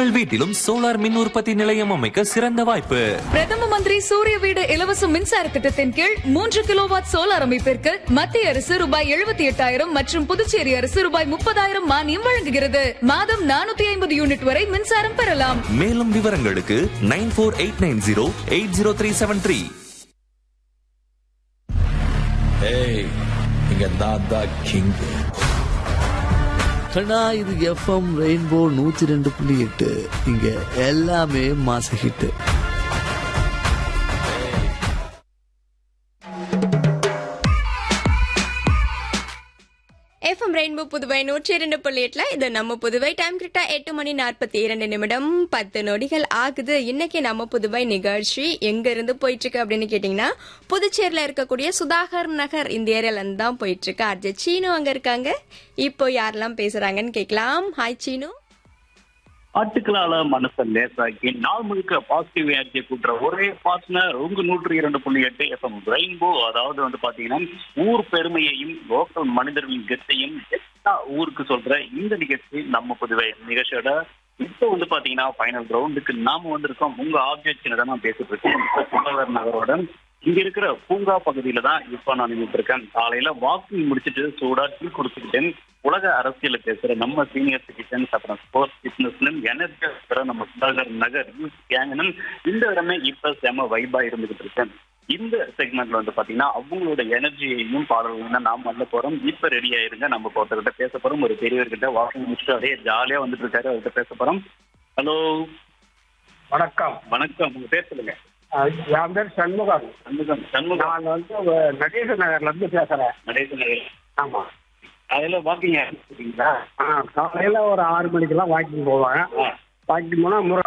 உங்கள் வீட்டிலும் சோலார் மின் உற்பத்தி நிலையம் அமைக்க சிறந்த வாய்ப்பு பிரதம மந்திரி சூரிய வீடு இலவச மின்சார திட்டத்தின் கீழ் மூன்று கிலோவாட் சோலார் அமைப்பிற்கு மத்திய அரசு ரூபாய் எழுபத்தி எட்டாயிரம் மற்றும் புதுச்சேரி அரசு ரூபாய் முப்பதாயிரம் மானியம் வழங்குகிறது மாதம் நானூத்தி ஐம்பது யூனிட் வரை மின்சாரம் பெறலாம் மேலும் விவரங்களுக்கு nine four eight nine zero eight zero three seven three ஏய் இங்க நான் தான் கிங் கண்ணா இது எஃப்எம் ரெயின்போ நூத்தி ரெண்டு புள்ளி எட்டு இங்க எல்லாமே மாச ஹிட்டு எஃப்எம் ரெயின்போ புதுவை நூற்றி இரண்டு புள்ளி எட்டுல இது நம்ம புதுவை டைம் கரெக்டா எட்டு மணி நாற்பத்தி இரண்டு நிமிடம் பத்து நொடிகள் ஆகுது இன்னைக்கு நம்ம புதுவை நிகழ்ச்சி எங்க இருந்து போயிட்டு இருக்கு அப்படின்னு கேட்டீங்கன்னா புதுச்சேரியில இருக்கக்கூடிய சுதாகர் நகர் இந்த ஏரியால இருந்து தான் போயிட்டு இருக்கு அர்ஜ சீனு அங்க இருக்காங்க இப்போ யாரெல்லாம் பேசுறாங்கன்னு கேட்கலாம் ஹாய் சீனு ஆட்டுக்களால மனசை லேசாக்கி நாள் முழுக்க பாசிட்டிவ் எனர்ஜி கூட்டுற ஒரே பார்ட்னர் உங்க நூற்றி இரண்டு புள்ளி எட்டு எஃப்எம் ரெயின்போ அதாவது வந்து பாத்தீங்கன்னா ஊர் பெருமையையும் லோக்கல் மனிதர்களின் கெத்தையும் எல்லா ஊருக்கு சொல்ற இந்த நிகழ்ச்சி நம்ம புதுவை நிகழ்ச்சியோட இப்போ வந்து பாத்தீங்கன்னா ஃபைனல் ரவுண்டுக்கு நாம வந்திருக்கோம் உங்க ஆப்ஜெக்ட் தான் நான் பேசிட்டு இருக்கேன் இப்ப சுகாதார நகரோட இங்க இருக்கிற பூங்கா பகுதியில தான் இப்ப நான் நின்றுட்டு இருக்கேன் காலையில வாக்கிங் முடிச்சிட்டு சூடா டீ குடிச்சுக்கிட்டேன் உலக அரசியல பேசுற நம்ம சீனியர் சிட்டிசன்ஸ் அப்புறம் ஸ்போர்ட்ஸ் பிசினஸ்னும் எனர்ஜி இருக்கிற நம்ம சுதாகர் நகர் யூத் கேங்கனும் இந்த இடமே இப்ப செம வைபா இருந்துகிட்டு இருக்கேன் இந்த செக்மெண்ட்ல வந்து பாத்தீங்கன்னா அவங்களோட எனர்ஜியையும் பாடல்களையும் தான் நாம வரல போறோம் இப்ப ரெடி ஆயிருங்க நம்ம ஒருத்தர்கிட்ட பேச போறோம் ஒரு பெரியவர்கிட்ட வாக்கிங் முடிச்சுட்டு அப்படியே ஜாலியா வந்துட்டு இருக்காரு அவர்கிட்ட பேச போறோம் ஹலோ வணக்கம் வணக்கம் உங்க பேர் சொல்லுங்க அஹ் என் பேர் சண்முகம் சண்முகம் சண்முகம் நான் வந்து அஹ், நடேச நகர்ல இருந்து பேசுறேன் நடேச நகர் ஆமா அதுல வாக்கிங் இருக்கீங்களா ஆ, காலையில ஒரு ஆறு மணிக்கெல்லாம் வாக்கிங் போவேன் ஆ. வாக்கிங் போனா முறை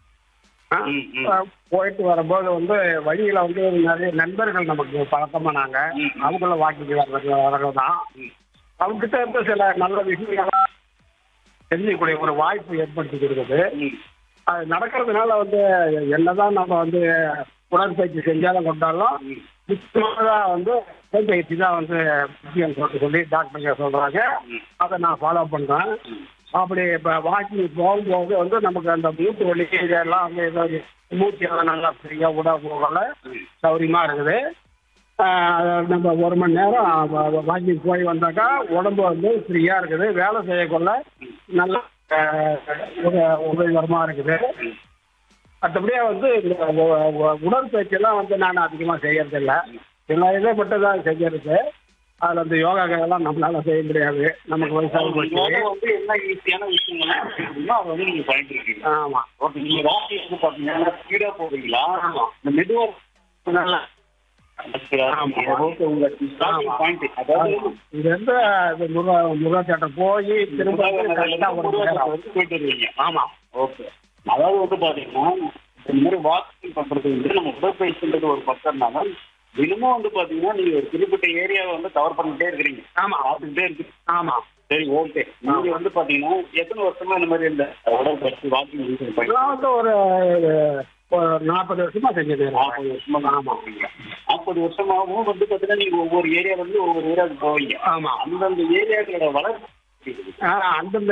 ஆ, ம், ம். அஹ், போயிட்டு வரும்போது வந்து வழியில வந்து நிறைய நண்பர்கள் நமக்கு பழக்கமானாங்க ம். அவங்கள வாக்கிங் வர்றது வர்றது தான் அவங்ககிட்ட இருந்து சில நல்ல விஷயங்கள்லாம் தெரிஞ்சுக்கூடிய ஒரு வாய்ப்பு ஏற்படுத்தி கொடுக்குது ம். அது நடக்கிறதுனால வந்து என்னதான் நம்ம வந்து உடற்பயிற்சி செஞ்சாலும் கொண்டாலும் முக்கியமாக வந்து உடற்பயிற்சி தான் வந்து முக்கியம் சொல்லிட்டு சொல்லி டாக்டருங்க சொல்றாங்க அதை நான் ஃபாலோ பண்றேன் அப்படி இப்போ வாக்கிங் போகும்போது வந்து நமக்கு அந்த மூட்டு வலி இதெல்லாம் வந்து ஏதாவது மூச்சு எல்லாம் நல்லா ஃப்ரீயாக விட போகல சௌரியமா இருக்குது ஆஹ் நம்ம ஒரு மணி நேரம் வாக்கிங் போய் வந்தாக்கா உடம்பு வந்து ஃப்ரீயா இருக்குது வேலை செய்யக்குள்ள நல்லா ஆஹ், உத- உதவிகரமா இருக்குது மற்றபடியே வந்து இந்த உ- உ- உடற்பயிற்சி எல்லாம் வந்து நான் அதிகமா செய்யறது இல்லை சில இதை மட்டும் தான் செய்யறது அதுல இந்த யோகா எல்லாம் நம்மளால செய்ய முடியாது நமக்கு வயசாக போச்சு யோகா வந்து என்ன ஈஸியான விஷயங்கள்லாம் இருக்குமோ அதை வந்து நீங்க பண்ணிட்டு இருக்கீங்க ஆமா ஓகே நீங்க வாக்கிங் வந்து பாத்தீங்கன்னா ஸ்பீடா போவீங்களா ஆமா. இந்த மெதுவா நல்லா ஆமா. ஓகே உங்க ஸ்டார்டிங் ஆமா. பாயிண்ட் அதாவது ஆமா. இது வந்து இது முருகா முருகாச்சாட்டம் போய் திரும்ப வந்து கரெக்டா ஒரு மணி நேரம் வந்து போயிட்டு வருவீங்க ஆமா ஓகே அதாவது வந்து பாத்தீங்கன்னா இந்த மாதிரி வாக்கிங் பண்றது வந்து நம்ம உடற்பயிற்சின்றது ஒரு பக்கம்னாலும் தினமும் வந்து பாத்தீங்கன்னா நீங்க ஒரு குறிப்பிட்ட ஏரியாவை வந்து கவர் பண்ணிட்டே இருக்கிறீங்க ஆமா. பார்த்துக்கிட்டே இருக்கு ஆமா சரி ஓகே நீங்க வந்து பாத்தீங்கன்னா எத்தனை வருஷமா இந்த மாதிரி இந்த உடற்பயிற்சி வாக்கிங் பண்ணி இதெல்லாம் வந்து ஒரு ஒரு நாற்பது வருஷமா செஞ்சது நாற்பது வருஷமா ஆமா நாற்பது வருஷமாவும் வந்து பாத்தீங்கன்னா நீங்க ஒவ்வொரு ஏரியால இருந்து ஒவ்வொரு ஏரியாவுக்கு போவீங்க ஆமா அந்தந்த ஏரியாக்களோட வளர்ச்சி ஆ, அந்தந்த